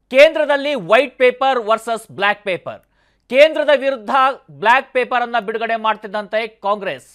ಕೇಂದ್ರದಲ್ಲಿ white paper versus black paper ಕೇಂದ್ರದ ವಿರುದ್ಧ ಬ್ಲ್ಯಾಕ್ ಪೇಪರ್ ಅನ್ನ ಬಿಡುಗಡೆ ಮಾಡ್ತಿದ್ದಂತೆ ಕಾಂಗ್ರೆಸ್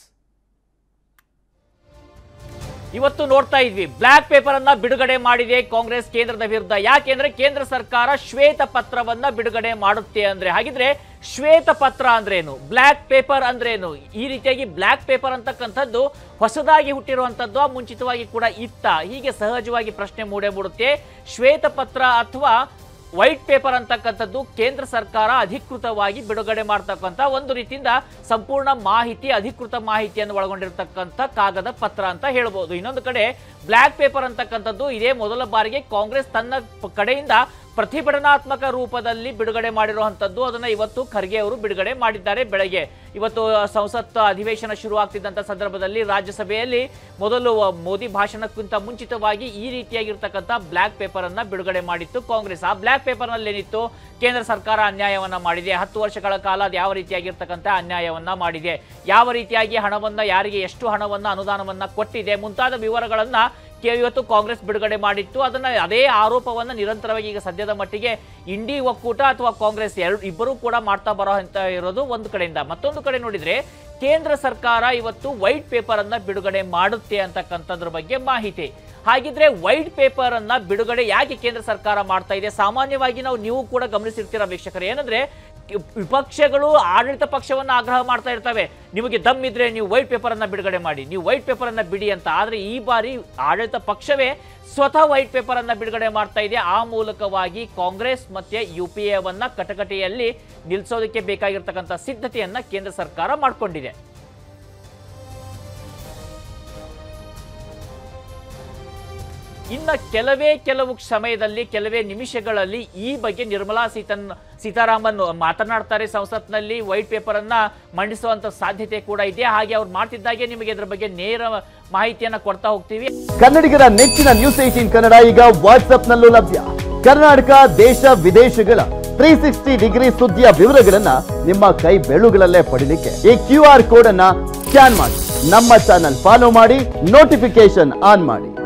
ಇವತ್ತು ನೋಡ್ತಾ ಇದ್ವಿ ಬ್ಲ್ಯಾಕ್ ಪೇಪರ್ ಅನ್ನ ಬಿಡುಗಡೆ ಮಾಡಿದೆ ಕಾಂಗ್ರೆಸ್ ಕೇಂದ್ರದ ವಿರುದ್ಧ ಯಾಕೆಂದ್ರೆ ಕೇಂದ್ರ ಸರ್ಕಾರ ಶ್ವೇತ ಪತ್ರವನ್ನ ಬಿಡುಗಡೆ ಮಾಡುತ್ತೆ ಅಂದ್ರೆ ಹಾಗಿದ್ರೆ ಶ್ವೇತ ಪತ್ರ ಅಂದ್ರೇನು ಬ್ಲ್ಯಾಕ್ ಪೇಪರ್ ಅಂದ್ರೇನು ಈ ರೀತಿಯಾಗಿ ಬ್ಲ್ಯಾಕ್ ಪೇಪರ್ ಅಂತಕ್ಕಂಥದ್ದು ಹೊಸದಾಗಿ ಹುಟ್ಟಿರುವಂತದ್ದು ಮುಂಚಿತವಾಗಿ ಕೂಡ ಇತ್ತ ಹೀಗೆ ಸಹಜವಾಗಿ ಪ್ರಶ್ನೆ ಮೂಡೇ ಮೂಡುತ್ತೆ ಶ್ವೇತ ಪತ್ರ ಅಥವಾ ವೈಟ್ ಪೇಪರ್ ಅಂತಕ್ಕಂಥದ್ದು ಕೇಂದ್ರ ಸರ್ಕಾರ ಅಧಿಕೃತವಾಗಿ ಬಿಡುಗಡೆ ಮಾಡ್ತಕ್ಕಂಥ ಒಂದು ರೀತಿಯಿಂದ ಸಂಪೂರ್ಣ ಮಾಹಿತಿ ಅಧಿಕೃತ ಮಾಹಿತಿಯನ್ನು ಒಳಗೊಂಡಿರ್ತಕ್ಕಂಥ ಕಾಗದ ಪತ್ರ ಅಂತ ಹೇಳ್ಬೋದು ಇನ್ನೊಂದು ಕಡೆ ಬ್ಲ್ಯಾಕ್ ಪೇಪರ್ ಅಂತಕ್ಕಂಥದ್ದು ಇದೇ ಮೊದಲ ಬಾರಿಗೆ ಕಾಂಗ್ರೆಸ್ ತನ್ನ ಪ- ಕಡೆಯಿಂದ ಪ್ರತಿಭಟನಾತ್ಮಕ ರೂಪದಲ್ಲಿ ಬಿಡುಗಡೆ ಮಾಡಿರುವಂಥದ್ದು ಅದನ್ನ ಇವತ್ತು ಖರ್ಗೆ ಅವರು ಬಿಡುಗಡೆ ಮಾಡಿದ್ದಾರೆ ಬೆಳಗ್ಗೆ ಇವತ್ತು ಆ, ಸಂಸತ್ ಅಧಿವೇಶನ ಶುರುವಾಗ್ತಿದ್ದಂಥ ಸಂದರ್ಭದಲ್ಲಿ ರಾಜ್ಯಸಭೆಯಲ್ಲಿ ಮೊದಲು ಆ, ಮೋದಿ ಭಾಷಣಕ್ಕಿಂತ ಮುಂಚಿತವಾಗಿ ಈ ರೀತಿಯಾಗಿರ್ತಕ್ಕಂಥ ಬ್ಲ್ಯಾಕ್ ಪೇಪರ್ ಅನ್ನ ಬಿಡುಗಡೆ ಮಾಡಿತ್ತು ಕಾಂಗ್ರೆಸ್ ಆ ಬ್ಲ್ಯಾಕ್ ಪೇಪರ್ ನಲ್ಲಿ ಏನಿತ್ತು ಕೇಂದ್ರ ಸರ್ಕಾರ ಅನ್ಯಾಯವನ್ನ ಮಾಡಿದೆ ಹತ್ತು ವರ್ಷಗಳ ಕಾಲ ಅದು ಯಾವ ರೀತಿಯಾಗಿರ್ತಕ್ಕಂಥ ಅನ್ಯಾಯವನ್ನ ಮಾಡಿದೆ ಯಾವ ರೀತಿಯಾಗಿ ಹಣವನ್ನ ಯಾರಿಗೆ ಎಷ್ಟು ಹಣವನ್ನ ಅನುದಾನವನ್ನ ಕೊಟ್ಟಿದೆ ಮುಂತಾದ ವಿವರಗಳನ್ನ ಕೆ- ಇವತ್ತು ಕಾಂಗ್ರೆಸ್ ಬಿಡುಗಡೆ ಮಾಡಿತ್ತು ಅದನ್ನ ಅದೇ ಆರೋಪವನ್ನ ನಿರಂತರವಾಗಿ ಈಗ ಸದ್ಯದ ಮಟ್ಟಿಗೆ ಇಂಡಿ ಒಕ್ಕೂಟ ಅಥವಾ ಕಾಂಗ್ರೆಸ್ ಎರಡು ಇಬ್ಬರೂ ಕೂಡ ಮಾಡ್ತಾ ಬರೋ ಅಂತ ಇರೋದು ಒಂದು ಕಡೆಯಿಂದ ಮತ್ತೊಂದು ಕಡೆ ನೋಡಿದ್ರೆ ಕೇಂದ್ರ ಸರ್ಕಾರ ಇವತ್ತು ವೈಟ್ ಪೇಪರ್ ಅನ್ನ ಬಿಡುಗಡೆ ಮಾಡುತ್ತೆ ಅಂತಕ್ಕಂಥದ್ರ ಬಗ್ಗೆ ಮಾಹಿತಿ ಹಾಗಿದ್ರೆ ವೈಟ್ ಪೇಪರ್ ಅನ್ನ ಬಿಡುಗಡೆ ಯಾಕೆ ಕೇಂದ್ರ ಸರ್ಕಾರ ಮಾಡ್ತಾ ಇದೆ ಸಾಮಾನ್ಯವಾಗಿ ನಾವು ನೀವು ಕೂಡ ಗಮನಿಸಿರ್ತೀರ ವೀಕ್ಷಕರು ಏನಂದ್ರೆ ಕಿ- ವಿಪಕ್ಷಗಳು ಆಡಳಿತ ಪಕ್ಷವನ್ನ ಆಗ್ರಹ ಮಾಡ್ತಾ ಇರ್ತವೆ ನಿಮಗೆ ದಮ್ ಇದ್ರೆ ನೀವು ವೈಟ್ ಪೇಪರ್ ಅನ್ನ ಬಿಡುಗಡೆ ಮಾಡಿ ನೀವು ವೈಟ್ ಪೇಪರ್ ಅನ್ನ ಬಿಡಿ ಅಂತ ಆದ್ರೆ ಈ ಬಾರಿ ಆಡಳಿತ ಪಕ್ಷವೇ ಸ್ವತಃ ವೈಟ್ ಪೇಪರ್ ಅನ್ನ ಬಿಡುಗಡೆ ಮಾಡ್ತಾ ಇದೆ ಆ ಮೂಲಕವಾಗಿ ಕಾಂಗ್ರೆಸ್ ಮತ್ತೆ ಯು ಪಿ ಎವನ್ನ ಕಟಕಟೆಯಲ್ಲಿ ನಿಲ್ಲಿಸೋದಕ್ಕೆ ಬೇಕಾಗಿರ್ತಕ್ಕಂಥ ಸಿದ್ಧತೆಯನ್ನ ಕೇಂದ್ರ ಸರ್ಕಾರ ಮಾಡಿಕೊಂಡಿದೆ ಇನ್ನ ಕೆಲವೇ ಕೆಲವು ಸಮಯದಲ್ಲಿ ಕೆಲವೇ ನಿಮಿಷಗಳಲ್ಲಿ ಈ ಬಗ್ಗೆ ನಿರ್ಮಲಾ ಸೀತನ್ ಸೀತಾರಾಮನ್ ಮಾತನಾಡ್ತಾರೆ ಸಂಸತ್ನಲ್ಲಿ ವೈಟ್ ಪೇಪರ್ ಅನ್ನ ಮಂಡಿಸುವಂತ ಸಾಧ್ಯತೆ ಕೂಡ ಇದೆ ಹಾಗೆ ಅವ್ರು ಮಾಡ್ತಿದ್ದಾಗೆ ನಿಮಗೆ ಇದ್ರ ಬಗ್ಗೆ ನೇರ ಮಾಹಿತಿಯನ್ನ ಕೊಡ್ತಾ ಹೋಗ್ತೀವಿ ಕನ್ನಡಿಗರ ನೆಚ್ಚಿನ ನ್ಯೂಸ್ ಏಟೀನ್ ಕನ್ನಡ ಈಗ ವಾಟ್ಸ್ಆಪ್ನಲ್ಲೂ ಲಭ್ಯ ಕರ್ನಾಟಕ ದೇಶ ವಿದೇಶಗಳ ತ್ರೀ ಸಿಕ್ಸ್ಟಿ ಡಿಗ್ರಿ ಸುದ್ದಿಯ ವಿವರಗಳನ್ನ ನಿಮ್ಮ ಕೈ ಬೆರಳುಗಳಲ್ಲೇ ಪಡಿಲಿಕ್ಕೆ ಈ ಕ್ಯೂ ಆರ್ ಕೋಡ್ ಅನ್ನ ಸ್ಕ್ಯಾನ್ ಮಾಡಿ ನಮ್ಮ ಚಾನಲ್ ಫಾಲೋ ಮಾಡಿ ನೋಟಿಫಿಕೇಶನ್ ಆನ್ ಮಾಡಿ